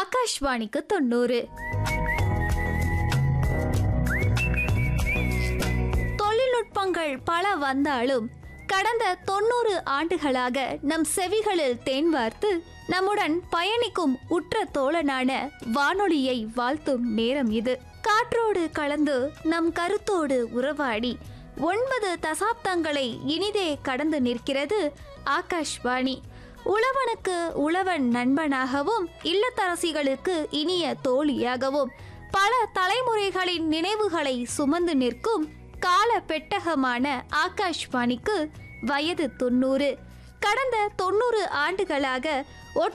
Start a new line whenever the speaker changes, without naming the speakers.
ஆகாஷ்வாணிக்கு தொண்ணூறு தொழில்நுட்பங்கள் பல வந்தாலும் கடந்த தொண்ணூறு ஆண்டுகளாக நம் செவிகளில் தேன் வார்த்து நம்முடன் பயணிக்கும் உற்ற தோழனான வானொலியை வாழ்த்தும் நேரம் இது காற்றோடு கலந்து நம் கருத்தோடு உறவாடி ஒன்பது தசாப்தங்களை இனிதே கடந்து நிற்கிறது ஆகாஷ்வாணி உழவனுக்கு உழவன் நண்பனாகவும் இல்லத்தரசிகளுக்கு இனிய தோழியாகவும் பல தலைமுறைகளின் நினைவுகளை சுமந்து நிற்கும் கால பெட்டகமான ஆகாஷ்வாணிக்கு வயது தொண்ணூறு கடந்த தொண்ணூறு ஆண்டுகளாக